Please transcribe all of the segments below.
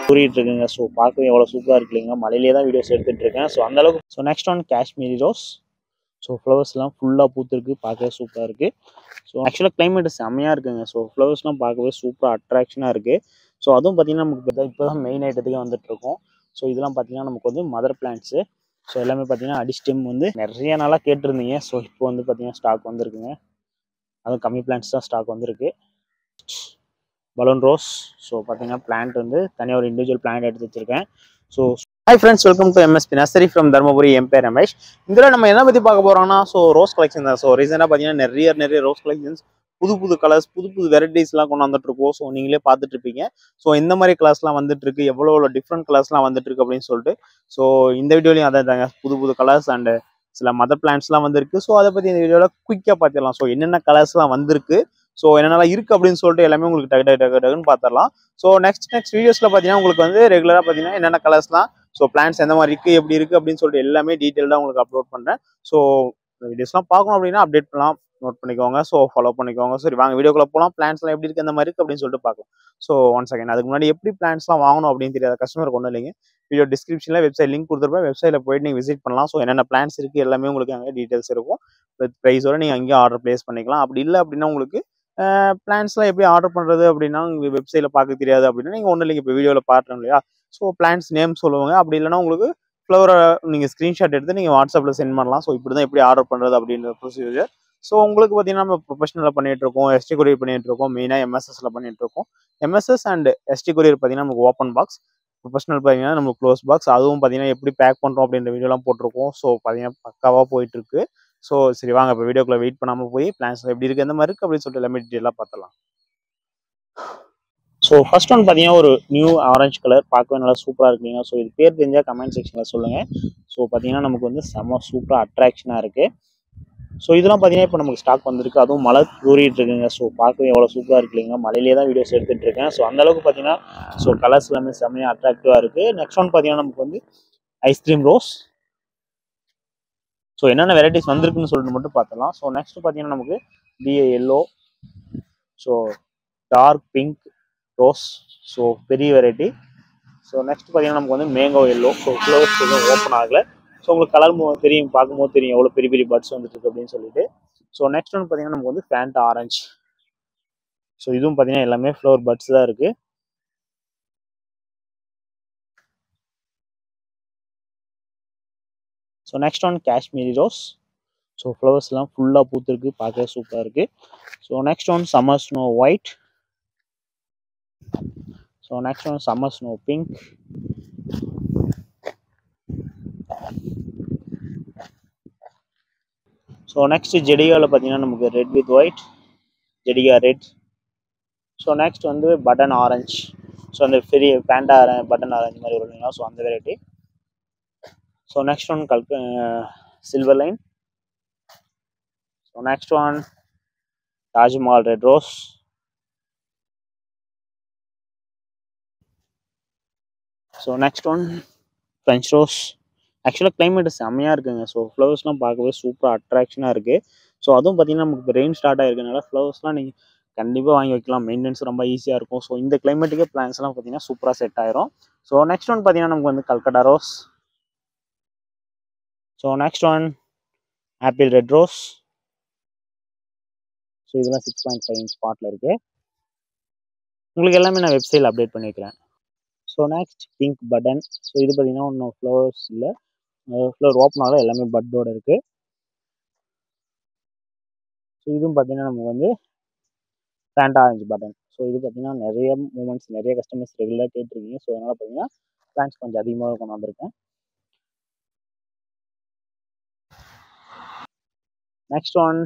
கூறிட்டு இருக்குங்க ஸோ பார்க்கவே எவ்வளோ சூப்பராக இருக்கு இல்லைங்க மலையிலே தான் வீடியோஸ் எடுத்துட்டு இருக்கேன் ஸோ அந்த அளவுக்கு so next one Kashmiri rose so ஃப்ளவர்ஸ்லாம் ஃபுல்லாக பூத்துருக்கு பார்க்கவே சூப்பராக இருக்குது ஸோ ஆக்சுவலாக கிளைமேட் செம்மையாக இருக்குங்க ஸோ ஃப்ளவர்ஸ்லாம் பார்க்கவே சூப்பராக அட்ராக்ஷனாக இருக்குது ஸோ அதுவும் பார்த்தீங்கன்னா நமக்கு இப்போ இப்போ தான் மெயின் ஐட்டத்துக்கு வந்துட்டு இருக்கோம் ஸோ இதெல்லாம் பார்த்தீங்கன்னா நமக்கு வந்து மதர் பிளான்ட்ஸு ஸோ எல்லாமே பார்த்தீங்கன்னா அடிஸ்டெம் வந்து நிறைய நாளாக கேட்டிருந்தீங்க ஸோ இப்போ வந்து பார்த்தீங்கன்னா ஸ்டாக் வந்திருக்குங்க அதுவும் கம்மி பிளான்ட்ஸ் தான் ஸ்டாக் வந்திருக்கு பலூன் ரோஸ் ஸோ பார்த்தீங்கன்னா பிளான்ட் வந்து தனியாக ஒரு இண்டிவிஜுவல் பிளான்ட் எடுத்து வச்சிருக்கேன் so hi friends welcome to MSP nursery from Dharmapuri எம் பேர் ரமேஷ் இதில் நம்ம என்ன பற்றி பார்க்க போகிறோம்னா ஸோ ரோஸ் கலெக்ஷன் தான் ஸோ ரீசெண்டாக பார்த்தீங்கன்னா நிறைய நிறைய ரோஸ் கலெக்ஷன்ஸ் புது புது கலர்ஸ் புது புது வெரைட்டிஸ்லாம் கொண்டு வந்துட்டு இருக்கோம் ஸோ நீங்களே பார்த்துட்டு இருப்பீங்க ஸோ இந்த மாதிரி கலர்ஸ்லாம் வந்துட்டு இருக்கு எவ்வளோ எவ்வளோ டிஃப்ரெண்ட் கலர்ஸ்லாம் வந்துட்டு இருக்கு அப்படின்னு சொல்லிட்டு ஸோ இந்த வீடியோலையும் அதான் தாங்க புது புது கலர்ஸ் அண்ட் சில மதர் பிளான்ட்ஸ்லாம் வந்திருக்கு ஸோ அதை பற்றி இந்த வீடியோவில் குயிக்காக பார்த்துடலாம் ஸோ என்னென்ன கலர்ஸ்லாம் வந்திருக்கு ஸோ என்னென்னலாம் இருக்குது அப்படின்னு சொல்லிட்டு எல்லாமே உங்களுக்கு டக்கு டக்கு டக்கு டக்குன்னு பார்த்துடலாம் ஸோ நெக்ஸ்ட் நெக்ஸ்ட் வீடியோஸில் பார்த்தீங்கன்னா உங்களுக்கு வந்து ரெகுலராக பார்த்தீங்கன்னா என்னென்ன கலர்ஸ்லாம் ஸோ பிளான்ஸ் எந்த மாதிரி இருக்குது எப்படி இருக்குது அப்படின்னு சொல்லிட்டு எல்லாமே டீட்டெயில்டாக உங்களுக்கு அப்லோட் பண்ணுறேன் ஸோ இந்த வீடியோஸ்லாம் பார்க்கணும் அப்படின்னா அப்டேட் பண்ணலாம் நோட் பண்ணிக்கோங்க ஸோ ஃபாலோ பண்ணிக்கோங்க சரி வாங்க வீடியோக்குள்ள போகலாம் பிளான்ஸ்லாம் எப்படி இருக்குது அந்த மாதிரி இருக்குது அப்படின்னு சொல்லிட்டு பார்க்கலாம் ஸோ ஒன் செகண்ட் அதுக்கு முன்னாடி எப்படி பிளான்ஸ்லாம் வாங்கணும் அப்படின்னு தெரியாத கஸ்டமர் கொண்டு இல்லைங்க வீடியோ டிஸ்கிரிப்ஷனில் வெப்சைட் லிங்க் கொடுத்துருப்பேன் வெப்சைட்டில் போயிட்டு நீங்கள் விசிட் பண்ணலாம் ஸோ என்னென்ன பிளான்ஸ் இருக்குது எல்லாமே உங்களுக்கு அங்கே டீட்டெயில்ஸ் இருக்கும் வித் ப்ரைஸோட நீங்கள் அங்கேயும் ஆர்டர் ப்ளேஸ் பண்ணிக்கலாம் அப்படி இல்லை அப்படின்னா உங்களுக்கு பிளான்ஸ்லாம் எப்படி ஆர்டர் பண்ணுறது அப்படின்னா உங்கள் வெப்சைட்டில் பார்க்க தெரியாது அப்படின்னா நீங்கள் ஒன்றும் இல்லைங்க இப்போ வீடியோவில் பார்க்குறோம் இல்லையா ஸோ பிளான்ஸ் நேம் சொல்லுவாங்க அப்படி இல்லைன்னா உங்களுக்கு ஃப்ளவரை நீங்கள் ஸ்க்ரீன்ஷாட் எடுத்து நீங்கள் வாட்ஸ்அப்பில் சென்ட் பண்ணலாம் ஸோ இப்படி தான் எப்படி ஆர்டர் பண்ணுறது அப்படின்ற ப்ரொசீஜர் ஸோ உங்களுக்கு பார்த்தீங்கன்னா நம்ம ப்ரொஃபஷனலில் பண்ணிட்டு இருக்கோம் எஸ்டி கொரியர் பண்ணிட்டு இருக்கோம் மெயினாக எம்எஸ்எஸ்ல பண்ணிட்டு இருக்கோம் எம்எஸ்எஸ் அண்ட் எஸ்டி கொரியர் பார்த்தீங்கன்னா நமக்கு ஓப்பன் பாக்ஸ் ப்ரொஃபஷனல் பார்த்தீங்கன்னா நம்ம க்ளோஸ் பாக்ஸ் அதுவும் பார்த்தீங்கன்னா எப்படி பேக் பண்ணுறோம் அப்படின்ற வீடியோலாம் போட்டிருக்கோம் ஸோ பார்த்தீங்கன்னா பக்காவாக போயிட்டு இருக்கு ஸோ சரி வாங்க இப்போ வீடியோக்குள்ள வெயிட் பண்ணாமல் போய் பிளான்ஸ் எப்படி இருக்கு எந்த மாதிரி இருக்கு அப்படின்னு சொல்லிட்டு எல்லாமே டீட்டெயிலாக பார்த்தலாம் ஸோ ஃபர்ஸ்ட் ஒன் பார்த்தீங்கன்னா ஒரு நியூ ஆரஞ்சு கலர் பார்க்கவே நல்லா சூப்பராக இருக்குங்க ஸோ இது பேர் தெரிஞ்சால் கமெண்ட் செக்ஷனில் சொல்லுங்கள் ஸோ பார்த்தீங்கன்னா நமக்கு வந்து செம்ம சூப்பராக அட்ராக்ஷனாக இருக்குது ஸோ இதெல்லாம் பார்த்தீங்கன்னா இப்போ நமக்கு ஸ்டாக் வந்திருக்கு அதுவும் மழை தூரிட்டு இருக்குங்க ஸோ பார்க்கவே எவ்வளோ சூப்பராக இருக்கு இல்லைங்க மலையிலே தான் வீடியோஸ் எடுத்துகிட்டு இருக்கேன் ஸோ அந்த அளவுக்கு பார்த்தீங்கன்னா ஸோ கலர்ஸ் எல்லாமே செம்மையாக அட்ராக்டிவாக இருக்குது நெக்ஸ்ட் ஒன் பார்த்தீங்கன்னா நமக்கு வந்து ஐஸ்கிரீம் ரோஸ் ஸோ என்னென்ன வெரைட்டிஸ் வந்திருக்குன்னு சொல்லிட்டு மட்டும் பார்த்துலாம் ஸோ நெக்ஸ்ட் பார்த்தீங்கன்னா நமக்கு பிஏ yellow so dark pink rose so பெரிய வெரைட்டி ஸோ நெக்ஸ்ட் பார்த்தீங்கன்னா நமக்கு வந்து மேங்கோ எல்லோ ஸோ ஃப்ளவர்ஸ் எதுவும் ஓப்பன் ஆகலை ஸோ உங்களுக்கு கலர் தெரியும் பார்க்கும்போது தெரியும் எவ்வளோ பெரிய பெரிய பட்ஸ் வந்துட்டு இருக்கு அப்படின்னு சொல்லிட்டு ஸோ நெக்ஸ்ட் ஒன் பார்த்தீங்கன்னா நமக்கு வந்து ஃபேண்டா ஆரஞ்சு ஸோ இதுவும் பார்த்தீங்கன்னா எல்லாமே ஃப்ளவர் பட்ஸ் தான் இருக்கு so next one Kashmiri rose so ஃப்ளவர்ஸ்லாம் ஃபுல்லாக பூத்துருக்கு பார்க்கவே சூப்பராக இருக்கு so next one summer snow white so next one summer snow pink so next ஜெடிகாவில் பார்த்தீங்கன்னா நமக்கு ரெட் வித் ஒயிட் ஜெடிகா ரெட் ஸோ நெக்ஸ்ட் வந்து பட்டன் ஆரஞ்ச் ஸோ அந்த பெரிய பேண்டா பட்டன் ஆரஞ்சு மாதிரி வருவீங்களா ஸோ அந்த வெரைட்டி ஸோ நெக்ஸ்ட் ஒன் கல்க silver line so next one Taj Mahal red rose so next one French rose ஆக்சுவலாக கிளைமேட் செம்மையாக இருக்குங்க ஸோ ஃப்ளவர்ஸ்லாம் பார்க்கவே சூப்பராக அட்ராக்ஷனாக இருக்குது ஸோ அதுவும் பார்த்தீங்கன்னா நமக்கு இப்போ ரெயின் ஸ்டார்ட் ஆகிருக்கனால ஃப்ளவர்ஸ்லாம் நீங்கள் கண்டிப்பாக வாங்கி வைக்கலாம் மெயின்டெனன்ஸ் ரொம்ப ஈஸியாக இருக்கும் ஸோ இந்த கிளைமேட்டுக்கே பிளான்ஸ்லாம் பார்த்தீங்கன்னா சூப்பராக செட் ஆயிரும் ஸோ நெக்ஸ்ட் ஒன் பார்த்தீங்கன்னா நமக்கு வந்து Calcutta rose so next one apple red rose so இதெல்லாம் சிக்ஸ் பாயிண்ட் ஃபைவ் இன்ச் ஸ்பாட்டில் இருக்குது உங்களுக்கு எல்லாமே நான் வெப்சைட்டில் அப்டேட் பண்ணிக்கிறேன் so next pink button so இது பார்த்தீங்கன்னா ஒன்றும் ஃப்ளவர்ஸ் இல்லை ஃப்ளவர் ஓப்பன் ஆகல எல்லாமே பட்டோட இருக்குது ஸோ இதுவும் பார்த்தீங்கன்னா நமக்கு வந்து ஃபேண்டா ஆரஞ்சு பட்டன் ஸோ இது பார்த்தீங்கன்னா நிறைய மூமெண்ட்ஸ் நிறைய கஸ்டமர்ஸ் ரெகுலராக கேட்டிருக்கீங்க ஸோ அதனால் பார்த்தீங்கன்னா பிளான்ஸ் கொஞ்சம் அதிகமாக கொண்டு வந்திருக்கேன் நெக்ஸ்ட் ஒன்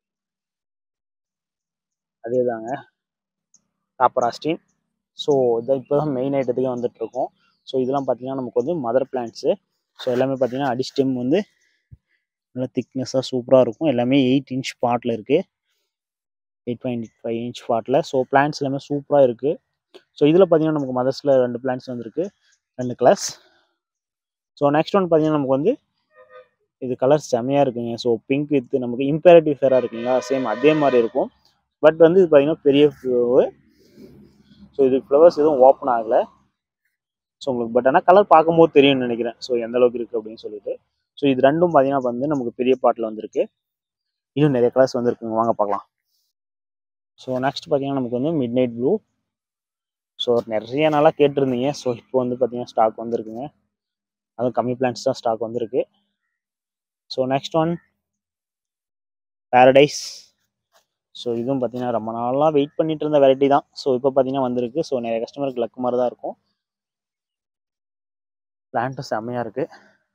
அதே தாங்க காப்பராஸ்டின் ஸோ இதை இப்போ தான் மெயின் ஐட்டத்துக்கே வந்துட்டு இருக்கோம் ஸோ இதெல்லாம் பார்த்தீங்கன்னா நமக்கு வந்து மதர் பிளான்ட்ஸு ஸோ எல்லாமே பார்த்தீங்கன்னா அடிஸ்டெம் வந்து நல்லா திக்னஸாக சூப்பராக இருக்கும் எல்லாமே எயிட் இன்ச் பாட்டில் இருக்குது எயிட் பாயிண்ட் ஃபைவ் இன்ச் பாட்டில் ஸோ பிளான்ட்ஸ் எல்லாமே சூப்பராக இருக்குது ஸோ இதில் பார்த்தீங்கன்னா நமக்கு மதர்ஸில் ரெண்டு பிளான்ட்ஸ் வந்திருக்கு ரெண்டு கலர்ஸ் ஸோ நெக்ஸ்ட் ஒன் பார்த்தீங்கன்னா நமக்கு வந்து இது கலர்ஸ் செம்மையாக இருக்குங்க ஸோ பிங்க் வித் நமக்கு இம்பேரட்டிவ் ஃபேராக இருக்குங்களா சேம் அதே மாதிரி இருக்கும் பட் வந்து இது பார்த்தீங்கன்னா பெரிய ஃப்ளவர் ஸோ இது ஃப்ளவர்ஸ் எதுவும் ஓப்பன் ஆகலை ஸோ உங்களுக்கு பட் ஆனால் கலர் பார்க்கும்போது தெரியும்னு நினைக்கிறேன் ஸோ எந்த அளவுக்கு இருக்குது அப்படின்னு சொல்லிட்டு ஸோ இது ரெண்டும் பார்த்தீங்கன்னா வந்து நமக்கு பெரிய பாட்டில் வந்திருக்கு இன்னும் நிறைய கலர்ஸ் வந்துருக்குங்க வாங்க பார்க்கலாம் ஸோ நெக்ஸ்ட் பார்த்தீங்கன்னா நமக்கு வந்து மிட் நைட் ப்ளூ ஸோ நிறைய நாளாக கேட்டிருந்தீங்க ஸோ இப்போ வந்து பார்த்தீங்கன்னா ஸ்டாக் வந்திருக்குங்க அதுவும் கம்மி பிளான்ஸ் தான் ஸ்டாக் வந்திருக்கு so next one paradise so இதுவும் பார்த்தீங்கன்னா ரொம்ப நாளாக வெயிட் பண்ணிட்டு இருந்த வெரைட்டி தான் ஸோ இப்போ பார்த்தீங்கன்னா வந்திருக்கு ஸோ நிறைய கஸ்டமருக்கு லக்கு மாதிரி தான் இருக்கும் பிளான்ட்டும் செம்மையாக இருக்குது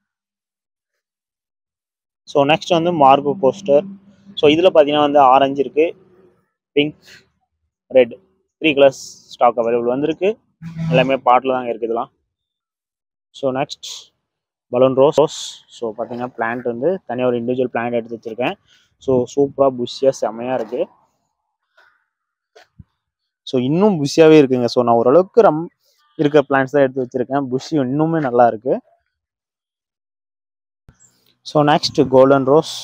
ஸோ நெக்ஸ்ட் வந்து மார்கோ கோஸ்டர் ஸோ இதில் பார்த்தீங்கன்னா வந்து ஆரஞ்சு இருக்குது pink red three colours stock available வந்திருக்கு எல்லாமே பாட்டில் தாங்க இருக்குது இதெல்லாம் so next balloon rose rose so பார்த்தீங்கன்னா பிளான்ட் வந்து தனியாக ஒரு இண்டிவிஜுவல் பிளான்ட் எடுத்து வச்சுருக்கேன் ஸோ சூப்பராக புஷியாக செம்மையாக இருக்குது ஸோ இன்னும் புஷியாகவே இருக்குங்க ஸோ நான் ஓரளவுக்கு ரம் இருக்க பிளான்ட்ஸ் தான் எடுத்து வச்சுருக்கேன் புஷி இன்னுமே நல்லா இருக்குது ஸோ நெக்ஸ்ட் கோல்டன் ரோஸ்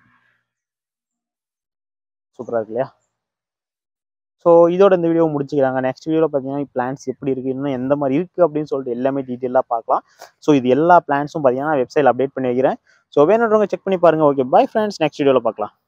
சூப்பராக இருக்கு இல்லையா ஸோ இதோட இந்த வீடியோ முடிச்சுக்கிறாங்க நெக்ஸ்ட் வீடியோவில் பார்த்தீங்கன்னா பிளான்ஸ் எப்படி இருக்குது இன்னும் எந்த மாதிரி இருக்குது அப்படின்னு சொல்லிட்டு எல்லாமே டீட்டெயிலாக பார்க்கலாம் ஸோ இது எல்லா பிளான்ஸும் பார்த்தீங்கன்னா வெப்சைட் அப்டேட் பண்ணி வைக்கிறேன் ஸோ வேணுன்றவங்க செக் பண்ணி பாருங்கள் ஓகே பை ஃப்ரெண்ட்ஸ் நெக்ஸ்ட் வீடியோவில் பார்க்கலாம்